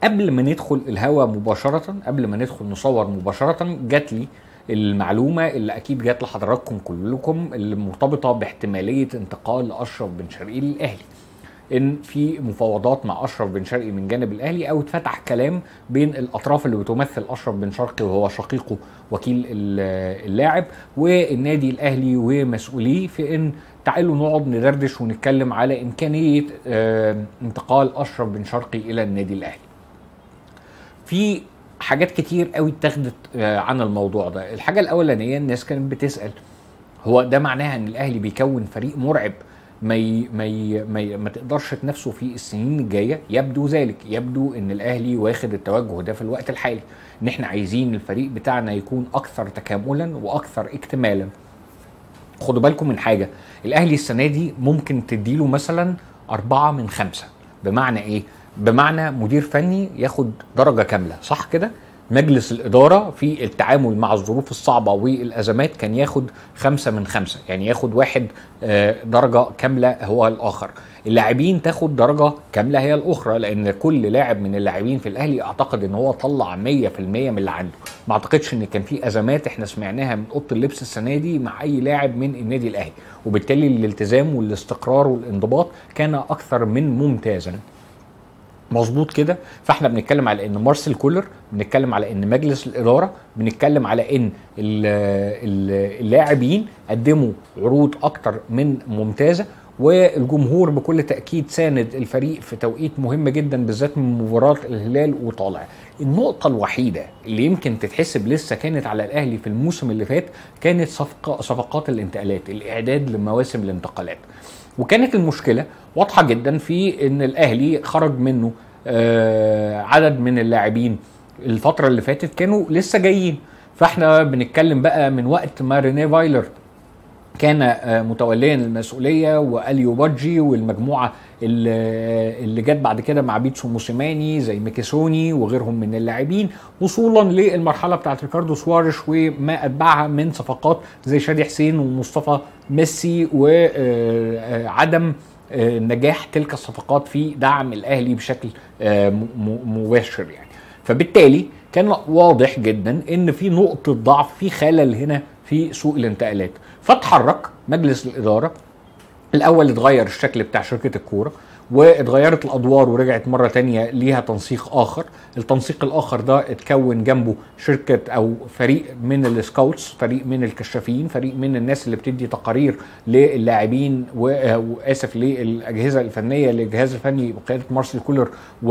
قبل ما ندخل الهوا مباشره قبل ما ندخل نصور مباشره جات لي المعلومه اللي اكيد جات لحضراتكم كلكم اللي مرتبطه باحتماليه انتقال اشرف بن شرقي للاهلي ان في مفاوضات مع اشرف بن شرقي من جانب الاهلي او اتفتح كلام بين الاطراف اللي بتمثل اشرف بن شرقي وهو شقيقه وكيل اللاعب والنادي الاهلي ومسؤوليه في ان تعالوا نقعد ندردش ونتكلم على امكانيه انتقال اشرف بن شرقي الى النادي الاهلي. في حاجات كتير قوي اتخذت عن الموضوع ده، الحاجه الاولانيه الناس كانت بتسال هو ده معناها ان الاهلي بيكون فريق مرعب ما ي... ما ي... ما, ي... ما تقدرش تنافسه في السنين الجايه يبدو ذلك يبدو ان الاهلي واخد التوجه ده في الوقت الحالي ان احنا عايزين الفريق بتاعنا يكون اكثر تكاملا واكثر اكتمالا خدوا بالكم من حاجه الاهلي السنه دي ممكن تديله مثلا أربعة من خمسة بمعنى ايه بمعنى مدير فني ياخد درجه كامله صح كده مجلس الإدارة في التعامل مع الظروف الصعبة والأزمات كان ياخد خمسة من خمسة يعني ياخد واحد درجة كاملة هو الآخر اللاعبين تاخد درجة كاملة هي الأخرى لأن كل لاعب من اللاعبين في الأهلي أعتقد أن هو طلع 100% من اللي عنده ما أعتقدش أن كان في أزمات إحنا سمعناها من أوضة اللبس السنة دي مع أي لاعب من النادي الأهلي وبالتالي الالتزام والاستقرار والانضباط كان أكثر من ممتازا مظبوط كده فاحنا بنتكلم على ان مارسيل كولر بنتكلم على ان مجلس الاداره بنتكلم على ان اللاعبين قدموا عروض اكتر من ممتازه والجمهور بكل تاكيد ساند الفريق في توقيت مهم جدا بالذات من مباراه الهلال وطالع النقطه الوحيده اللي يمكن تتحسب لسه كانت على الاهلي في الموسم اللي فات كانت صفقه صفقات الانتقالات الاعداد لمواسم الانتقالات وكانت المشكله واضحه جدا في ان الاهلي خرج منه آه عدد من اللاعبين الفتره اللي فاتت كانوا لسه جايين فاحنا بنتكلم بقى من وقت ما رينيه فايلر كان آه متوليا المسؤوليه واليو بادجي والمجموعه اللي, اللي جت بعد كده مع بيتسو موسيماني زي ميكيسوني وغيرهم من اللاعبين وصولا للمرحله بتاعت ريكاردو سوارش وما اتبعها من صفقات زي شادي حسين ومصطفى ميسي وعدم نجاح تلك الصفقات في دعم الاهلي بشكل مباشر يعني فبالتالي كان واضح جدا ان في نقطه ضعف في خلل هنا في سوق الانتقالات فتحرك مجلس الاداره الاول اتغير الشكل بتاع شركه الكوره واتغيرت الادوار ورجعت مره تانية ليها تنسيق اخر التنسيق الاخر ده اتكون جنبه شركه او فريق من السكاوتس فريق من الكشافين فريق من الناس اللي بتدي تقارير للاعبين واسف للاجهزه الفنيه للجهاز الفني بقياده مارسيل كولر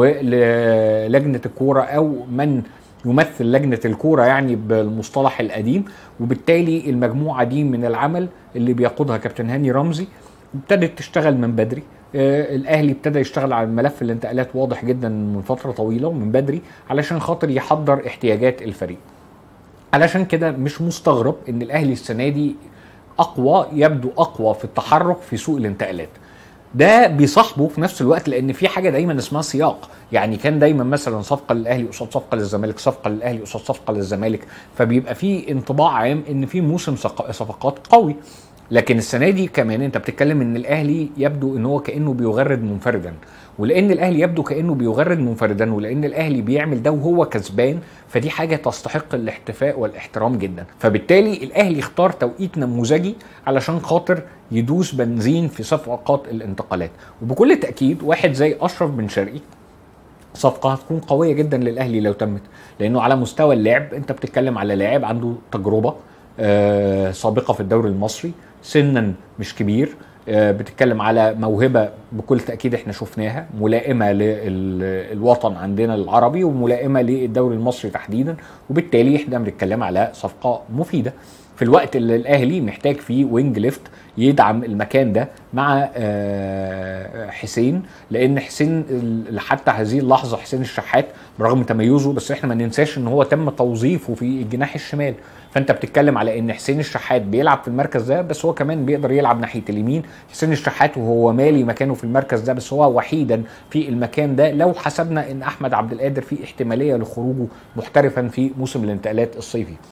ولجنه الكوره او من يمثل لجنه الكوره يعني بالمصطلح القديم وبالتالي المجموعه دي من العمل اللي بيقودها كابتن هاني رمزي ابتدت تشتغل من بدري آه الاهلي ابتدى يشتغل على ملف الانتقالات واضح جدا من فتره طويله ومن بدري علشان خاطر يحضر احتياجات الفريق علشان كده مش مستغرب ان الاهلي السنه دي اقوى يبدو اقوى في التحرك في سوق الانتقالات ده بيصاحبه في نفس الوقت لان في حاجه دايما اسمها سياق يعني كان دايما مثلا صفقه للاهلي قصاد صفقه للزمالك صفقه للاهلي قصاد صفقه للزمالك فبيبقى في انطباع عام ان في موسم صفقات قوي لكن السنه دي كمان انت بتتكلم ان الاهلي يبدو ان هو كانه بيغرد منفردا ولان الاهلي يبدو كانه بيغرد منفردا ولان الاهلي بيعمل ده وهو كسبان فدي حاجه تستحق الاحتفاء والاحترام جدا فبالتالي الاهلي اختار توقيت نموذجي علشان خاطر يدوس بنزين في صفقات الانتقالات وبكل تاكيد واحد زي اشرف بن شرقي صفقه هتكون قويه جدا للاهلي لو تمت لانه على مستوى اللعب انت بتتكلم على لاعب عنده تجربه آه سابقه في الدوري المصري سنا مش كبير آه بتتكلم على موهبه بكل تاكيد احنا شفناها ملائمه للوطن عندنا العربي وملائمه للدوري المصري تحديدا وبالتالي احنا بنتكلم على صفقه مفيده في الوقت اللي الاهلي محتاج فيه وينج ليفت يدعم المكان ده مع حسين لان حسين حتى هذه اللحظه حسين الشحات برغم تميزه بس احنا ما ننساش ان هو تم توظيفه في الجناح الشمال فانت بتتكلم على ان حسين الشحات بيلعب في المركز ده بس هو كمان بيقدر يلعب ناحيه اليمين حسين الشحات وهو مالي مكانه في المركز ده بس هو وحيدا في المكان ده لو حسبنا ان احمد عبد القادر في احتماليه لخروجه محترفا في موسم الانتقالات الصيفي